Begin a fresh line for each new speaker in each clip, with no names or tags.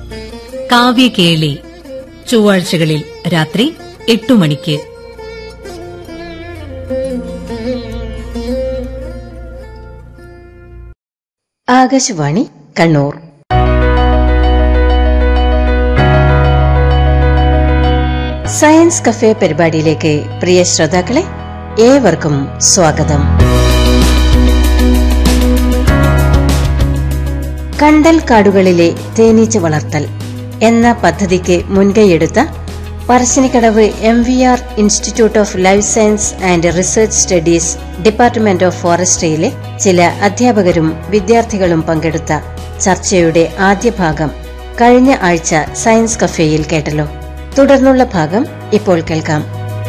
കാവ്യകേളി ചൊവ്വാഴ്ചകളിൽ രാത്രി എട്ടു മണിക്ക്
ആകാശവാണി കണ്ണൂർ സയൻസ് കഫേ പരിപാടിയിലേക്ക് പ്രിയ ശ്രോതാക്കളെ ഏവർക്കും സ്വാഗതം കണ്ടൽ കാടുകളിലെ തേനീച്ച വളർത്തൽ എന്ന പദ്ധതിക്ക് മുൻകൈയെടുത്ത Parassinikkadavu M V R institute of life science and research studies department of ഫോറസ്ട്രിയിലെ ചില അധ്യാപകരും വിദ്യാർത്ഥികളും പങ്കെടുത്ത ചർച്ചയുടെ ആദ്യ ഭാഗം കഴിഞ്ഞ ആഴ്ച സയൻസ് കഫേയിൽ കേട്ടല്ലോ തുടർന്നുള്ള ഭാഗം ഇപ്പോൾ കേൾക്കാം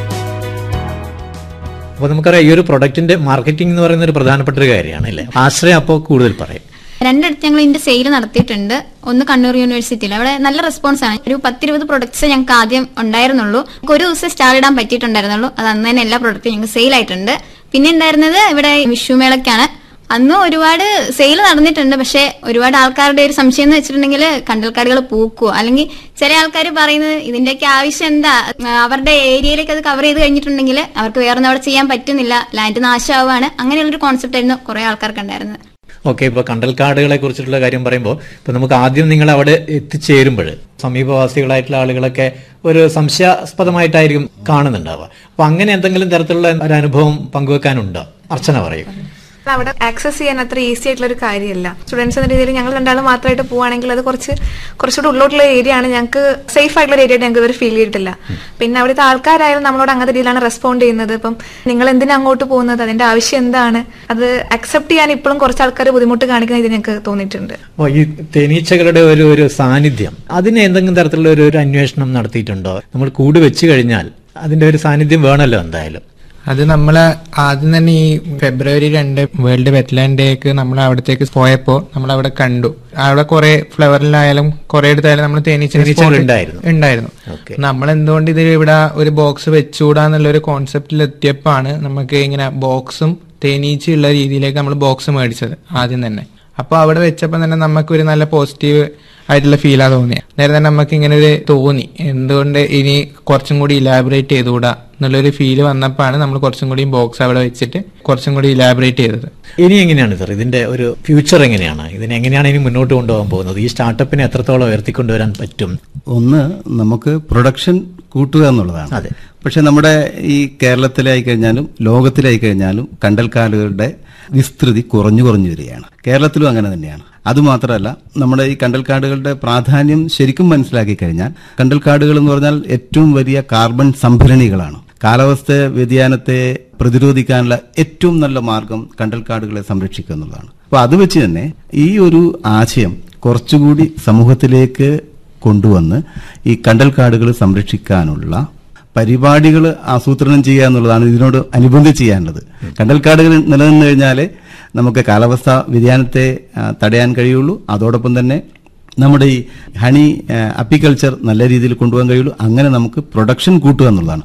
അപ്പോൾ നമുക്കറിയാം ഈ ഒരു പ്രൊഡക്റ്റിന്റെ മാർക്കറ്റിംഗ് എന്ന് പറയുന്ന ഒരു പ്രധാനപ്പെട്ട ഒരു കാര്യമാണ് അല്ലേ ആശ്രയം അപ്പോൾ കൂടുതൽ പറയും
രണ്ടിടത്ത് ഞങ്ങൾ ഇതിന്റെ സെയിൽ നടത്തിയിട്ടുണ്ട് ഒന്ന് കണ്ണൂർ യൂണിവേഴ്സിറ്റിയിൽ അവിടെ നല്ല റെസ്പോൺസ് ആണ് ഒരു പത്തിരുപത് പ്രൊഡക്ട്സ് ഞങ്ങൾക്ക് ആദ്യം ഉണ്ടായിരുന്നുള്ളൂ നമുക്ക് ഒരു ദിവസം സ്റ്റാൾ ഇടാൻ പറ്റിയിട്ടുണ്ടായിരുന്നുള്ളൂ അത് അന്ന് തന്നെ എല്ലാ പ്രൊഡക്റ്റും ഞങ്ങൾക്ക് സെയിൽ ആയിട്ടുണ്ട് പിന്നെ ഉണ്ടായിരുന്നത് ഇവിടെ വിഷുമേളക്കാണ് അന്ന് ഒരുപാട് സെയിൽ നടന്നിട്ടുണ്ട് പക്ഷെ ഒരുപാട് ആൾക്കാരുടെ ഒരു സംശയം എന്ന് വെച്ചിട്ടുണ്ടെങ്കിൽ കണ്ടൽക്കാടുകൾ പൂക്കുവോ അല്ലെങ്കിൽ ചില ആൾക്കാർ പറയുന്നത് ഇതിന്റെയൊക്കെ ആവശ്യം എന്താ ആ, അവരുടെ ഏരിയയിലേക്ക് അത് കവർ ചെയ്ത് കഴിഞ്ഞിട്ടുണ്ടെങ്കിൽ അവർക്ക് വേറെ ഒന്നും അവിടെ ചെയ്യാൻ പറ്റുന്നില്ല ലാൻഡ് നാശമാവാണ് അങ്ങനെയുള്ളൊരു കോൺസെപ്റ്റ് ആയിരുന്നു കുറെ ആൾക്കാർക്ക് ഉണ്ടായിരുന്നത്
ഓക്കെ ഇപ്പോൾ കണ്ടൽക്കാടുകളെ കുറിച്ചിട്ടുള്ള കാര്യം പറയുമ്പോൾ ഇപ്പോൾ നമുക്ക് ആദ്യം നിങ്ങൾ അവിടെ എത്തിച്ചേരുമ്പോൾ സമീപവാസികളായിട്ടുള്ള ആളുകളൊക്കെ ഒരു സംശയാസ്പദമായിട്ടായിരിക്കും കാണുന്നുണ്ടാവുക അപ്പൊ അങ്ങനെ എന്തെങ്കിലും തരത്തിലുള്ള ഒരു അനുഭവം പങ്കുവെക്കാനുണ്ടോ അർച്ചന പറയും
അവിടെ ആക്സസ് ചെയ്യാൻ അത്ര ഈസി ആയിട്ടുള്ള ഒരു കാര്യമല്ല സ്റ്റുഡൻസ് എന്ന രീതിയിൽ ഞങ്ങൾ രണ്ടാളും മാത്രമായിട്ട് പോവുകയാണെങ്കിൽ അത് കുറച്ച് കുറച്ചുകൂടി ഉള്ളോട്ടുള്ള ഏരിയ ആണ് ഞങ്ങൾക്ക് സേഫ് ആയിട്ടുള്ള ഏരിയ ആയിട്ട് ഞങ്ങൾക്ക് ഇതുവരെ ഫീൽ ചെയ്തിട്ടില്ല പിന്നെ അവിടുത്തെ ആൾക്കാരായാലും നമ്മളോട് അങ്ങനത്തെ രീതിയിലാണ് റെസ്പോണ്ട് ചെയ്യുന്നത് ഇപ്പം നിങ്ങൾ എന്തിനാ അങ്ങോട്ട് പോകുന്നത് അതിന്റെ ആവശ്യം എന്താണ് അത് അക്സെപ്റ്റ് ചെയ്യാൻ ഇപ്പോഴും കുറച്ച് ആൾക്കാർ ബുദ്ധിമുട്ട് കാണിക്കുന്ന ഇത് ഞങ്ങൾക്ക് തോന്നിയിട്ടുണ്ട്
അപ്പോൾ ഈ തേനീച്ചകളുടെ ഒരു ഒരു സാന്നിധ്യം അതിന് എന്തെങ്കിലും തരത്തിലുള്ള ഒരു ഒരു അന്വേഷണം നടത്തിയിട്ടുണ്ടോ നമ്മൾ കൂട് വെച്ച് കഴിഞ്ഞാൽ അതിന്റെ ഒരു സാന്നിധ്യം വേണമല്ലോ എന്തായാലും
അത് നമ്മൾ ആദ്യം തന്നെ ഈ ഫെബ്രുവരി രണ്ട് വേൾഡ് വെറ്റ്ലാൻഡ് ഡേക്ക് നമ്മൾ അവിടത്തേക്ക് പോയപ്പോൾ നമ്മൾ അവിടെ കണ്ടു അവിടെ കുറെ ഫ്ലവറിലായാലും കുറെ എടുത്തായാലും നമ്മൾ തേനീച്ച
തേനീച്ചകൾ ഉണ്ടായിരുന്നു.
ഉണ്ടായിരുന്നു
Okay.
നമ്മൾ എന്തുകൊണ്ട് ഇത് ഇവിടെ ഒരു ബോക്സ് വെച്ചുകൂടാന്നുള്ള ഒരു കോൺസെപ്റ്റിൽ എത്തിയപ്പോഴാണ് നമുക്ക് ഇങ്ങനെ ബോക്സും തേനീച്ചയുള്ള രീതിയിലേക്ക് നമ്മൾ ബോക്സ് മേടിച്ചത് ആദ്യം തന്നെ അപ്പൊ അവിടെ വെച്ചപ്പോൾ തന്നെ നമുക്ക് ഒരു നല്ല പോസിറ്റീവ് ആയിട്ടുള്ള ഫീലാ തോന്നിയത് നേരെ തന്നെ നമുക്ക് ഇങ്ങനെ ഒരു തോന്നി എന്തുകൊണ്ട് ഇനി കുറച്ചും കൂടി ഇലാബറേറ്റ് ചെയ്തുകൂടാ എന്നുള്ളൊരു ഫീല് വന്നപ്പോഴാണ് നമ്മൾ കുറച്ചും കൂടി ബോക്സ് അവിടെ വെച്ചിട്ട് കുറച്ചും കൂടി ഇലാബറേറ്റ് ചെയ്തത്
ഇനി എങ്ങനെയാണ് സർ ഇതിന്റെ ഒരു ഫ്യൂച്ചർ എങ്ങനെയാണ് ഇതിനെ എങ്ങനെയാണ് ഇനി മുന്നോട്ട് കൊണ്ടുപോകാൻ പോകുന്നത് ഈ സ്റ്റാർട്ടപ്പിനെ എത്രത്തോളം ഉയർത്തിക്കൊണ്ടുവരാൻ പറ്റും
ഒന്ന് നമുക്ക് പ്രൊഡക്ഷൻ കൂട്ടുക എന്നുള്ളതാണ്
അതെ.
പക്ഷെ നമ്മുടെ ഈ കേരളത്തിലായി കഴിഞ്ഞാലും ലോകത്തിലായി കഴിഞ്ഞാലും കണ്ടൽക്കാടുകളുടെ വിസ്തൃതി കുറഞ്ഞു കുറഞ്ഞു വരികയാണ് കേരളത്തിലും അങ്ങനെ തന്നെയാണ് അതുമാത്രമല്ല നമ്മുടെ ഈ കണ്ടൽക്കാടുകളുടെ പ്രാധാന്യം ശരിക്കും മനസ്സിലാക്കി കഴിഞ്ഞാൽ കണ്ടൽക്കാടുകൾ എന്ന് പറഞ്ഞാൽ ഏറ്റവും വലിയ കാർബൺ സംഭരണികളാണ് കാലാവസ്ഥ വ്യതിയാനത്തെ പ്രതിരോധിക്കാനുള്ള ഏറ്റവും നല്ല മാർഗം കണ്ടൽക്കാടുകളെ സംരക്ഷിക്കുക എന്നുള്ളതാണ് അപ്പൊ അത് വെച്ച് തന്നെ ഈ ഒരു ആശയം കുറച്ചുകൂടി സമൂഹത്തിലേക്ക് കൊണ്ടുവന്ന് ഈ കണ്ടൽക്കാടുകൾ സംരക്ഷിക്കാനുള്ള പരിപാടികൾ ആസൂത്രണം ചെയ്യുക എന്നുള്ളതാണ് ഇതിനോട് അനുബന്ധിച്ച് ചെയ്യാനുള്ളത് കണ്ടൽക്കാടുകൾ നിലനിന്ന് കഴിഞ്ഞാൽ നമുക്ക് കാലാവസ്ഥ വ്യതിയാനത്തെ ആ, തടയാൻ കഴിയുള്ളൂ അതോടൊപ്പം തന്നെ നമ്മുടെ ഈ ഹണി അപ്പിക്കൾച്ചർ നല്ല രീതിയിൽ കൊണ്ടുപോകാൻ കഴിയുള്ളൂ അങ്ങനെ നമുക്ക് പ്രൊഡക്ഷൻ കൂട്ടുക എന്നുള്ളതാണ്